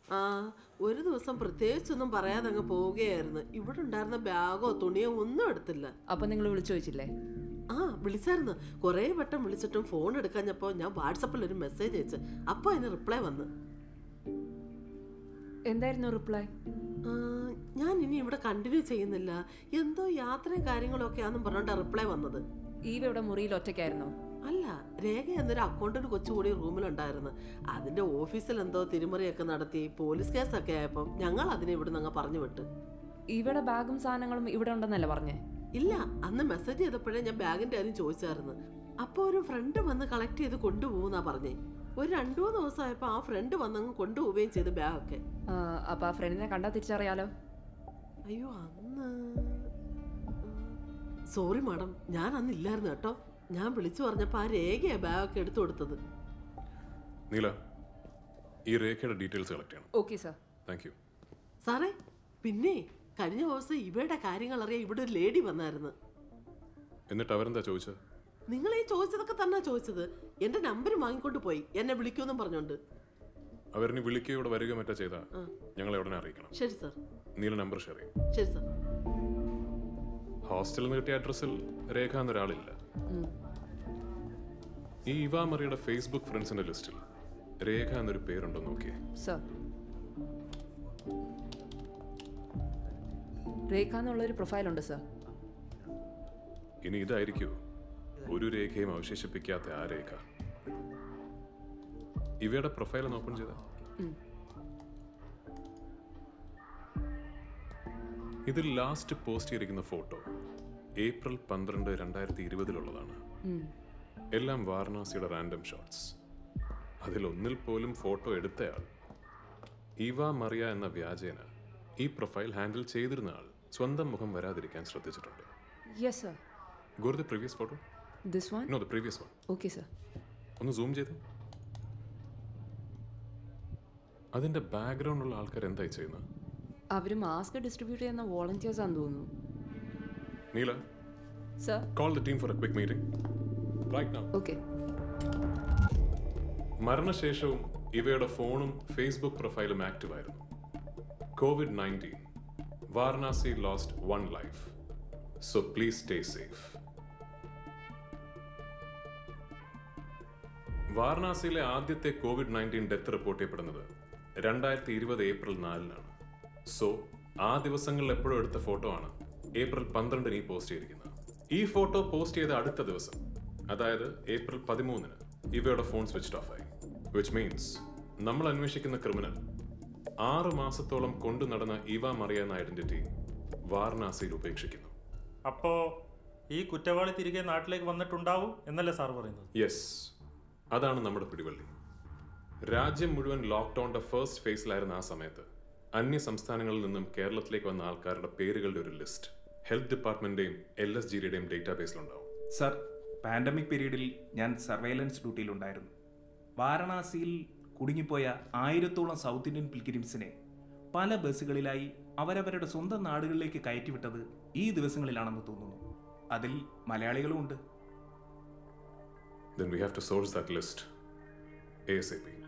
ആ ഒരു ദിവസം പ്രത്യേകിച്ചൊന്നും പറയാതെ അങ്ങ് പോവുകയായിരുന്നു ഇവിടെ ഉണ്ടായിരുന്ന ബാഗോ തുണിയോ ഒന്നും എടുത്തില്ല അപ്പൊ നിങ്ങൾ വിളിച്ചു ചോദിച്ചില്ലേ ആ വിളിച്ചായിരുന്നു കുറേ വട്ടം വിളിച്ചിട്ടും ഫോൺ എടുക്കാഞ്ഞപ്പോൾ ഞാൻ വാട്സപ്പിൽ ഒരു മെസ്സേജ് അയച്ചു അപ്പോൾ അതിന് റിപ്ലൈ വന്ന് എന്തായിരുന്നു റിപ്ലൈ ആ, ഞാൻ ഇനി ഇവിടെ കണ്ടിന്യൂ ചെയ്യുന്നില്ല എന്തോ യാത്രയും കാര്യങ്ങളും ഒക്കെ ആണെന്നും പറഞ്ഞോണ്ടാ റിപ്ലൈ വന്നത് ഈവ ഇവിടെ മുറിയിൽ ഒറ്റയ്ക്കായിരുന്നോ അല്ല രേഖ എന്നൊരു അക്കൗണ്ടന്റ് കൊച്ചുകൂടി റൂമിലുണ്ടായിരുന്നു അതിന്റെ ഓഫീസിൽ എന്തോ തിരിമറിയൊക്കെ നടത്തി പോലീസ് കേസൊക്കെ ആയപ്പം ഞങ്ങൾ അതിനെ ഇവിടെ നിന്ന് പറഞ്ഞു വിട്ട് ഈവയുടെ ബാഗും സാധനങ്ങളും ഇവിടെ ഉണ്ടെന്നല്ലേ പറഞ്ഞേ ഇല്ല അന്ന് മെസ്സേജ് ചെയ്തപ്പോഴേ ഞാൻ ബാഗിന്റെ കാര്യം ചോദിച്ചായിരുന്നു അപ്പോൾ ഒരു ഫ്രണ്ട് വന്ന് കളക്ട് ചെയ്ത് കൊണ്ടുപോകുന്നാ പറഞ്ഞേ ഒരു രണ്ടു മൂന്ന് ദിവസമായപ്പോൾ ആ ഫ്രണ്ട് വന്നങ്ങ് കൊണ്ടുപോവുകയും ചെയ്തു ബാഗൊക്കെ ആ, അപ്പൊ ആ ഫ്രണ്ടിനെ കണ്ടാ തിരിച്ചറിയാലോ അയ്യോ അന്ന് സോറി മാഡം ഞാൻ അന്ന് ഇല്ലായിരുന്നു കേട്ടോ ഞാൻ വിളിച്ചു പറഞ്ഞപ്പോൾ ആ രേഖയാ ബാഗൊക്കെ എടുത്തു കൊടുത്തത് നീല ഈ രേഖയുടെ ഡീറ്റെയിൽസ് കളക്ട് ചെയ്യണം ഓക്കെ സാർ താങ്ക് യു സാറേ പിന്നെ കഴിഞ്ഞ ദിവസം ഇവയുടെ കാര്യങ്ങൾ അറിയാൻ ഇവിടെ ഒരു ലേഡി വന്നായിരുന്നു എന്നിട്ട് അവരെന്താ ചോദിച്ചത് നിങ്ങൾ ഈ ചോദിച്ചതൊക്കെ തന്നെ ചോദിച്ചത് എന്റെ നമ്പർ വാങ്ങിക്കൊണ്ട് പോയി എന്നെ വിളിക്കുമെന്നും പറഞ്ഞോണ്ട് അവരിനി വിളിക്കുകയോ ഇവിടെ വരിക മറ്റോ ചെയ്താൽ ഞങ്ങളെ ഉടനെ അറിയിക്കണം ശരി സാർ നീല നമ്പർ ഷെയർ ചെയ്യും ശരി സാർ ഹോസ്റ്റലിൽ നിന്ന് കിട്ടിയ അഡ്രസ്സിൽ രേഖ എന്നൊരാളില്ല ഈ ഇവാ മറിയുടെ ഫേസ്ബുക്ക് ഫ്രണ്ട്സിന്റെ ലിസ്റ്റിൽ രേഖ എന്നൊരു പേരുണ്ടോ നോക്കിയേ സാർ രേഖ എന്നുള്ളൊരു പ്രൊഫൈലുണ്ട് സാർ ഇനി ഇതായിരിക്കൂ ഒരു രേഖയും അവശേഷിപ്പിക്കാത്ത ആ രേഖ ഇവയുടെ പ്രൊഫൈൽ ഒന്ന് ഓപ്പൺ ചെയ്ത ഇതിൽ ലാസ്റ്റ് പോസ്റ്റ് ചെയ്തിരിക്കുന്ന ഫോട്ടോ ഏപ്രിൽ പന്ത്രണ്ട് രണ്ടായിരത്തി ഇരുപതിലുള്ളതാണ് എല്ലാം വാരണാസിയുടെ റാൻഡം ഷോട്ട്സ് അതിലൊന്നിൽ പോലും ഫോട്ടോ എടുത്തയാൾ ഇവ മറിയ എന്ന വ്യാജേന ഈ പ്രൊഫൈൽ ഹാൻഡിൽ ചെയ്തിരുന്ന ആൾ സ്വന്തം മുഖം വരാതിരിക്കാൻ ശ്രദ്ധിച്ചിട്ടുണ്ട് yes sir Go to the previous photo. This one No, the previous one. Okay sir ഒന്ന് സൂം ചെയ്ത് അതിന്റെ ബാക്ക്ഗ്രൗണ്ട് ഉള്ള ആൾക്കാർ എന്തായി ചെയ്യുന്നത് അവർ മാസ്ക് ഡിസ്ട്രിബ്യൂട്ട് ചെയ്യുന്ന വോളണ്ടിയേഴ്സ് ആണെന്ന് തോന്നുന്നു Neela sir call the team for a quick meeting right now okay മരണശേഷവും ഇവയുടെ ഫോണും ഫേസ്ബുക്ക് പ്രൊഫൈലും ആക്റ്റീവ് ആയിരുന്നു covid nineteen Varanasi lost one life so please stay safe വാരണാസിയിലെ ആദ്യത്തെ കോവിഡ് നയൻറ്റീൻ ഡെത്ത് റിപ്പോർട്ട് ചെയ്യപ്പെടുന്നത് രണ്ടായിരത്തി ഇരുപത് ഏപ്രിൽ നാലിനാണ് സോ ആ ദിവസങ്ങളിൽ എപ്പോഴും എടുത്ത ഫോട്ടോ ആണ് ഏപ്രിൽ പന്ത്രണ്ടിന് ഈ പോസ്റ്റ് ചെയ്തിരിക്കുന്നത് ഈ ഫോട്ടോ പോസ്റ്റ് ചെയ്ത അടുത്ത ദിവസം അതായത് ഏപ്രിൽ പതിമൂന്നിന് ഇവയുടെ ഫോൺ സ്വിച്ച് ഓഫ് ആയി വിച്ച് മീൻസ് നമ്മൾ അന്വേഷിക്കുന്ന ക്രിമിനൽ ആറ് മാസത്തോളം കൊണ്ടു നടന്ന ഇവ മറിയ എന്ന ഐഡന്റിറ്റി വാരണാസിയിൽ ഉപേക്ഷിക്കുന്നു അപ്പോ ഈ കുറ്റവാളി തിരികെ നാട്ടിലേക്ക് വന്നിട്ടുണ്ടാവും എന്നല്ലേ സാർ പറയുന്നത് യെസ് അതാണ് നമ്മുടെ പിടിവള്ളി രാജ്യം മുഴുവൻ ലോക്ക്ഡൌണിന്റെ ഫസ്റ്റ് ഫേസിലായിരുന്ന ആ സമയത്ത് അന്യ സംസ്ഥാനങ്ങളിൽ നിന്നും കേരളത്തിലേക്ക് വന്ന ആൾക്കാരുടെ പേരുകളുടെ ഒരു ലിസ്റ്റ് ഹെൽത്ത് ഡിപ്പാർട്ട്മെന്റിന്റെയും എൽ എസ് ജിയുടെയും ഡേറ്റാബേസിലുണ്ടാവും സർ പാൻഡമിക് പീരീഡിൽ ഞാൻ സർവൈലൻസ് ഡ്യൂട്ടിയിലുണ്ടായിരുന്നു വാരണാസിയിൽ കുടുങ്ങിപ്പോയ ആയിരത്തോളം സൗത്ത് ഇന്ത്യൻ പിൽഗ്രിംസിനെ പല ബസ്സുകളിലായി അവരവരുടെ സ്വന്തം നാടുകളിലേക്ക് കയറ്റിവിട്ടത് ഈ ദിവസങ്ങളിലാണെന്ന് തോന്നുന്നു അതിൽ മലയാളികളും ഉണ്ട് Then we have to source that list ASAP.